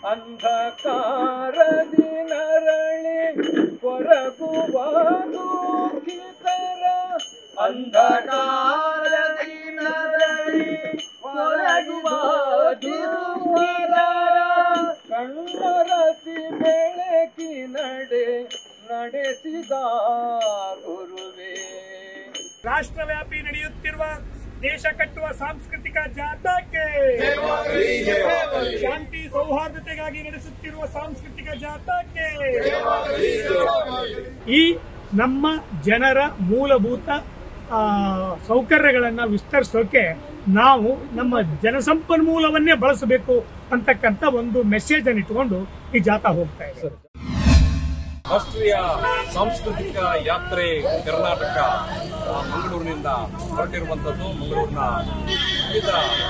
ಅಂಧಕಾರದಿ ನರಳಿ ಕೊರಗುವ ದುಃಖಿತರ ಅಂಧಕಾರದಿ ನರಳಿ ಕೊರಗುವ ದುಃಖಿತರ ಕಣ್ಣರಸಿ ಬೆಳಕಿ ನಡೆ ನಡೆಸಿದ ಗುರುವೇ ರಾಷ್ಟ್ರವ್ಯಾಪಿ ನಡೆಯುತ್ತಿರುವ ದೇಶ ಕಟ್ಟುವ ಸಾಂಸ್ಕೃತಿಕ ಜಾಥಾಕ್ಕೆ ಶಾಂತಿ ಸೌಹಾರ್ದತೆಗಾಗಿ ನಡೆಸುತ್ತಿರುವ ಸಾಂಸ್ಕೃತಿಕ ಜಾಥಾಕ್ಕೆ ಈ ನಮ್ಮ ಜನರ ಮೂಲಭೂತ ಆ, ಸೌಕರ್ಯಗಳನ್ನ ವಿಸ್ತರಿಸೋಕೆ ನಾವು ನಮ್ಮ ಜನಸಂಪನ್ಮೂಲವನ್ನೇ ಬಳಸಬೇಕು ಅಂತಕ್ಕಂಥ ಒಂದು ಮೆಸೇಜ್ ಅನ್ನು ಇಟ್ಕೊಂಡು ಈ ಜಾಥಾ ಹೋಗ್ತಾ ಇದೆ ರಾಷ್ಟ್ರೀಯ ಸಾಂಸ್ಕೃತಿಕ ಯಾತ್ರೆ ಕರ್ನಾಟಕ ಆ, ಮಂಗಳೂರಿನಿಂದ ಹೊರಟಿರುವಂತದ್ದು ಮಂಗಳೂರಿನ ವಿವಿಧ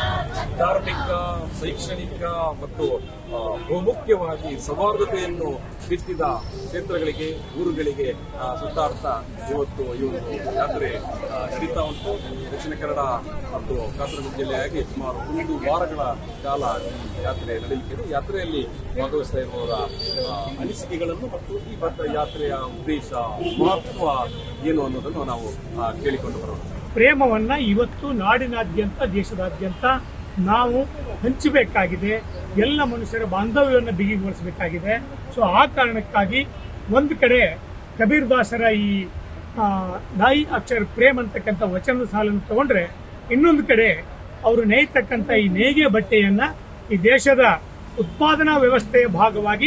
ಧಾರ್ಮಿಕ ಶೈಕ್ಷಣಿಕ ಮತ್ತು ಆ, ಬಹುಮುಖ್ಯವಾಗಿ ಸೌಹಾರ್ದತೆಯನ್ನು ಬಿತ್ತಿದ ಕ್ಷೇತ್ರಗಳಿಗೆ ಊರುಗಳಿಗೆ ಆ, ಸುತ್ತಾಡ್ತಾ ಇವತ್ತು ಈ ಒಂದು ಯಾತ್ರೆ ಆ, ನಡೀತಾ ಉಂಟು ದಕ್ಷಿಣ ಕನ್ನಡ ಮತ್ತು ಕಾಸರಗೋಡು ಜಿಲ್ಲೆಯಾಗಿ ಸುಮಾರು ಒಂದು ವಾರಗಳ ಕಾಲ ಈ ಯಾತ್ರೆ ನಡೆಯಲಿದೆ ಯಾತ್ರೆಯಲ್ಲಿ ಭಾಗವಹಿಸ್ತಾ ಇರುವವರ ಆ, ಅನಿಸಿಕೆಗಳನ್ನು ಮತ್ತು ಈ ಭತ್ತ ಯಾತ್ರೆಯ ಉದ್ದೇಶ ಮಹತ್ವ ಏನು ಅನ್ನೋದನ್ನು ನಾವು ಆ, ಕೇಳಿಕೊಂಡು ಬರೋಣ ಪ್ರೇಮವನ್ನ ಇವತ್ತು ನಾಡಿನಾದ್ಯಂತ ದೇಶದಾದ್ಯಂತ ನಾವು ಹಂಚಬೇಕಾಗಿದೆ ಎಲ್ಲ ಮನುಷ್ಯರ ಬಾಂಧವ್ಯವನ್ನು ಬಿಗಿಗೊಳಿಸಬೇಕಾಗಿದೆ ಸೊ ಆ ಕಾರಣಕ್ಕಾಗಿ ಒಂದು ಕಡೆ ಕಬೀರ್ ದಾಸರ ಈ ಆ, ನಾಯಿ ಅಕ್ಷರ ಪ್ರೇಮ್ ಅಂತಕ್ಕಂಥ ವಚನದ ಸಾಲನ್ನು ತಗೊಂಡ್ರೆ ಇನ್ನೊಂದು ಕಡೆ ಅವರು ನೇಯ್ತಕ್ಕಂಥ ಈ ನೇಯ್ಗೆ ಬಟ್ಟೆಯನ್ನ ಈ ದೇಶದ ಉತ್ಪಾದನಾ ವ್ಯವಸ್ಥೆಯ ಭಾಗವಾಗಿ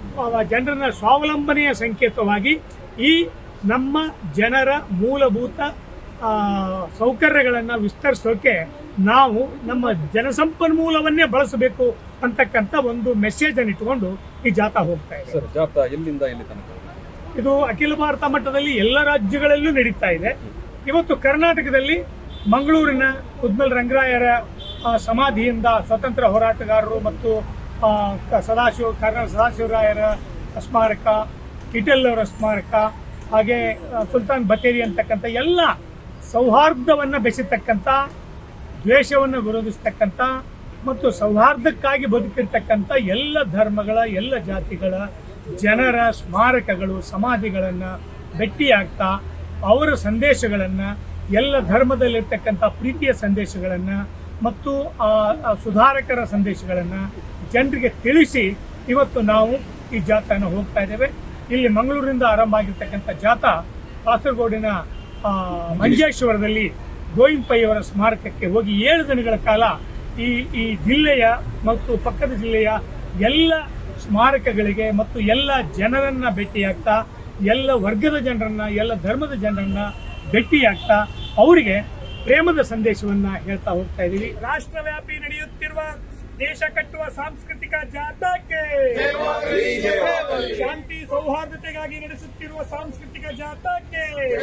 ಆ ಜನರನ್ನ ಸ್ವಾವಲಂಬನೆಯ ಸಂಕೇತವಾಗಿ ಈ ನಮ್ಮ ಜನರ ಮೂಲಭೂತ ಆ, ಸೌಕರ್ಯಗಳನ್ನ ವಿಸ್ತರಿಸೋಕೆ ನಾವು ನಮ್ಮ ಜನಸಂಪನ್ಮೂಲವನ್ನೇ ಬಳಸಬೇಕು ಅಂತಕ್ಕಂಥ ಒಂದು ಮೆಸೇಜ್ ಅನ್ನು ಇಟ್ಕೊಂಡು ಈ ಜಾಥಾ ಹೋಗ್ತಾ ಇದೆ ಸರ್ ಜಾಥಾ ಎಲ್ಲಿಂದ ಎಲ್ಲಿ ತನಕ ಇದು ಅಖಿಲ ಭಾರತ ಮಟ್ಟದಲ್ಲಿ ಎಲ್ಲ ರಾಜ್ಯಗಳಲ್ಲೂ ನಡೀತಾ ಇದೆ ಇವತ್ತು ಕರ್ನಾಟಕದಲ್ಲಿ ಮಂಗಳೂರಿನ ಉದ್ಮಲ್ ರಂಗರಾಯರ ಆ, ಸಮಾಧಿಯಿಂದ ಸ್ವತಂತ್ರ ಹೋರಾಟಗಾರರು ಮತ್ತು ಆ, ಕ- ಸದಾಶಿವ ಕರ್ನಾಟಕ ಸದಾಶಿವರಾಯರ ಸ್ಮಾರಕ ಕಿಟಲ್ ಅವರ ಸ್ಮಾರಕ ಹಾಗೆ ಆ, ಸುಲ್ತಾನ್ ಬತೇರಿ ಅಂತಕ್ಕಂಥ ಎಲ್ಲ ಸೌಹಾರ್ದವನ್ನ ಬೆಸೆತಕ್ಕಂಥ ದ್ವೇಷವನ್ನು ವಿರೋಧಿಸ್ತಕ್ಕಂಥ ಮತ್ತು ಸೌಹಾರ್ದಕ್ಕಾಗಿ ಬದುಕಿರ್ತಕ್ಕಂಥ ಎಲ್ಲ ಧರ್ಮಗಳ ಎಲ್ಲ ಜಾತಿಗಳ ಜನರ ಸ್ಮಾರಕಗಳು ಸಮಾಧಿಗಳನ್ನ ಭೇಟಿಯಾಗ್ತಾ ಅವರ ಸಂದೇಶಗಳನ್ನ ಎಲ್ಲ ಧರ್ಮದಲ್ಲಿರ್ತಕ್ಕಂಥ ಪ್ರೀತಿಯ ಸಂದೇಶಗಳನ್ನ ಮತ್ತು ಆ ಆ ಸುಧಾರಕರ ಸಂದೇಶಗಳನ್ನ ಜನರಿಗೆ ತಿಳಿಸಿ ಇವತ್ತು ನಾವು ಈ ಜಾಥಾನ ಹೋಗ್ತಾ ಇದ್ದೇವೆ ಇಲ್ಲಿ ಮಂಗಳೂರಿನಿಂದ ಆರಂಭ ಆಗಿರ್ತಕ್ಕಂಥ ಜಾಥಾ ಕಾಸರಗೋಡಿನ ಆ, ಮಂಜೇಶ್ವರದಲ್ಲಿ ಗೋವಿಂದ ಪೈ ಅವರ ಸ್ಮಾರಕಕ್ಕೆ ಹೋಗಿ ಏಳು ದಿನಗಳ ಕಾಲ ಈ ಈ ಜಿಲ್ಲೆಯ ಮತ್ತು ಪಕ್ಕದ ಜಿಲ್ಲೆಯ ಎಲ್ಲ ಸ್ಮಾರಕಗಳಿಗೆ ಮತ್ತು ಎಲ್ಲ ಜನರನ್ನ ಭೇಟಿಯಾಗ್ತಾ ಎಲ್ಲ ವರ್ಗದ ಜನರನ್ನ ಎಲ್ಲ ಧರ್ಮದ ಜನರನ್ನ ಭೇಟಿಯಾಗ್ತಾ ಅವರಿಗೆ ಪ್ರೇಮದ ಸಂದೇಶವನ್ನ ಹೇಳ್ತಾ ಹೋಗ್ತಾ ಇದೀವಿ ರಾಷ್ಟ್ರವ್ಯಾಪಿ ನಡೆಯುತ್ತಿರುವ ದೇಶ ಕಟ್ಟುವ ಸಾಂಸ್ಕೃತಿಕ ಜಾಥಾಕ್ಕೆ ಶಾಂತಿ ಸೌಹಾರ್ದತೆಗಾಗಿ ನಡೆಸುತ್ತಿರುವ ಸಾಂಸ್ಕೃತಿಕ ಜಾಥಾಕ್ಕೆ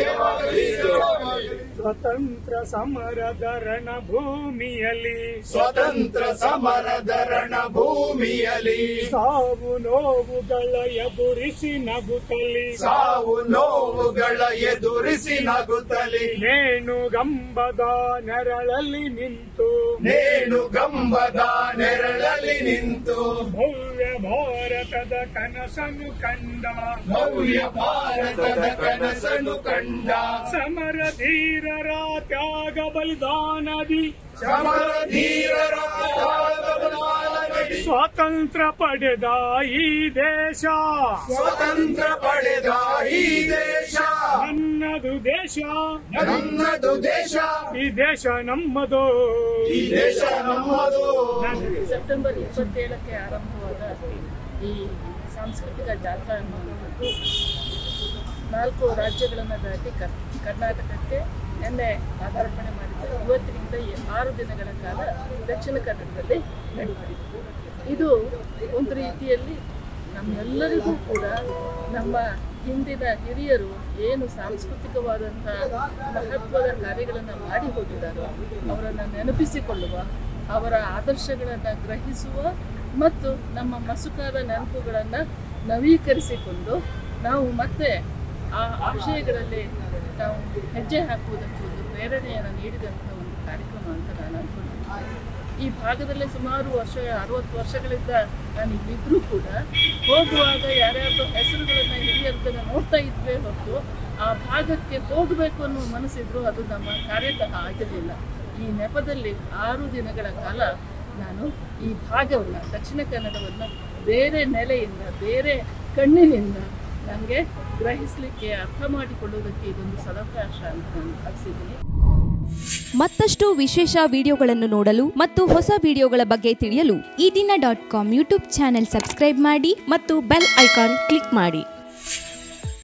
ಸ್ವತಂತ್ರ ಸಮರದ ರಣಭೂಮಿಯಲ್ಲಿ ಸ್ವತಂತ್ರ ಸಮರದ ರಣಭೂಮಿಯಲ್ಲಿ ಸಾವು ನೋವುಗಳ ಎದುರಿಸಿ ನಗುತ್ತಲಿ ಸಾವು ನೋವುಗಳ ಎದುರಿಸಿ ನಗುತ್ತಲಿ ನೇಣು ಗಂಬದ ನೆರಳಲ್ಲಿ ನಿಂತು ನೇಣು ಗಂಬದ ನೆರಳಲ್ಲಿ ನಿಂತು ಭವ್ಯ ಭಾರತದ ಕನಸನ್ನು ಕಂಡ ಭವ್ಯ ಭಾರತದ ಕನಸನ್ನು ಕಂಡ ಸಮರ ಧೀರರ ತ್ಯಾಗ ಬಲಿದಾನದಿ ಸಮರ ಧೀರರ ತ್ಯಾಗಬಲಿದಾನದಿ ಸ್ವಾತಂತ್ರ್ಯ ಪಡೆದ ಈ ದೇಶ ಸ್ವತಂತ್ರ ಪಡೆದ ಈ ದೇಶ ನನ್ನದು ದೇಶ ನನ್ನದು ದೇಶ ಈ ದೇಶ ನಮ್ಮದು ಈ ದೇಶ ನಮ್ಮದು ಸೆಪ್ಟೆಂಬರ್ ಇಪ್ಪತ್ತೇಳಕ್ಕೆ ಆರಂಭವಾದ ಈ ಸಾಂಸ್ಕೃತಿಕ ಜಾಥಾ ಅನ್ನುವಂಥದ್ದು ನಾಲ್ಕು ರಾಜ್ಯಗಳನ್ನು ದಾಟಿ ಕರ್- ಕರ್ನಾಟಕಕ್ಕೆ ನಿನ್ನೆ ಪಾದಾರ್ಪಣೆ ಮಾಡಿದ್ದು ಇವತ್ತಿನಿಂದ ಈ ಆರು ದಿನಗಳ ಕಾಲ ದಕ್ಷಿಣ ಕನ್ನಡದಲ್ಲಿ ನಡೀತಿದೆ ಇದು ಒಂದು ರೀತಿಯಲ್ಲಿ ನಮ್ಮೆಲ್ಲರಿಗೂ ಕೂಡ ನಮ್ಮ ಹಿಂದಿನ ಹಿರಿಯರು ಏನು ಸಾಂಸ್ಕೃತಿಕವಾದಂಥ ಮಹತ್ವದ ಕಾರ್ಯಗಳನ್ನು ಮಾಡಿ ಹೋಗಿದ್ದಾರೋ ಅವರನ್ನು ನೆನಪಿಸಿಕೊಳ್ಳುವ ಅವರ ಆದರ್ಶಗಳನ್ನು ಗ್ರಹಿಸುವ ಮತ್ತು ನಮ್ಮ ಮಸುಕಾದ ನೆನಪುಗಳನ್ನು ನವೀಕರಿಸಿಕೊಂಡು ನಾವು ಮತ್ತೆ ಆ ಆಶಯಗಳಲ್ಲಿ ನಾವು ಹೆಜ್ಜೆ ಹಾಕುವುದಕ್ಕೆ ಒಂದು ಪ್ರೇರಣೆಯನ್ನು ನೀಡಿದಂಥ ಒಂದು ಕಾರ್ಯಕ್ರಮ ಅಂತ ನಾನು ಅನ್ಕೊಂಡಿದ್ದೀನಿ ಈ ಭಾಗದಲ್ಲಿ ಸುಮಾರು ವರ್ಷ ಅರವತ್ತು ವರ್ಷಗಳಿಂದ ನಾನು ಇಲ್ಲಿದ್ದರೂ ಕೂಡ ಹೋಗುವಾಗ ಯಾರ್ಯಾರ್ದೋ ಹೆಸರುಗಳನ್ನು ಹಿರಿಯರದನ್ನು ನೋಡ್ತಾ ಇದ್ವೇ ಹೊರತು ಆ ಭಾಗಕ್ಕೆ ಹೋಗಬೇಕು ಅನ್ನೋ ಮನಸ್ಸಿದ್ರು ಅದು ನಮ್ಮ ಕಾರ್ಯತಃ ಆಗಿರಲಿಲ್ಲ ಈ ನೆಪದಲ್ಲಿ ಆರು ದಿನಗಳ ಕಾಲ ನಾನು ಈ ಭಾಗವನ್ನು ದಕ್ಷಿಣ ಕನ್ನಡವನ್ನು ಬೇರೆ ನೆಲೆಯಿಂದ ಬೇರೆ ಕಣ್ಣಿನಿಂದ ನನಗೆ ಗ್ರಹಿಸಲಿಕ್ಕೆ ಅರ್ಥ ಮಾಡಿಕೊಳ್ಳುವುದಕ್ಕೆ ಇದೊಂದು ಸದವಕಾಶ ಅಂತ ನಾನು ಭಾವಿಸಿದ್ದೀನಿ ಮತ್ತಷ್ಟು ವಿಶೇಷ ವಿಡಿಯೋಗಳನ್ನು ನೋಡಲು ಮತ್ತು ಹೊಸ ವಿಡಿಯೋಗಳ ಬಗ್ಗೆ ತಿಳಿಯಲು Ee Dina dot com YouTube channel subscribe ಮಾಡಿ ಮತ್ತು ಬೆಲ್ ಐಕಾನ್ ಕ್ಲಿಕ್ ಮಾಡಿ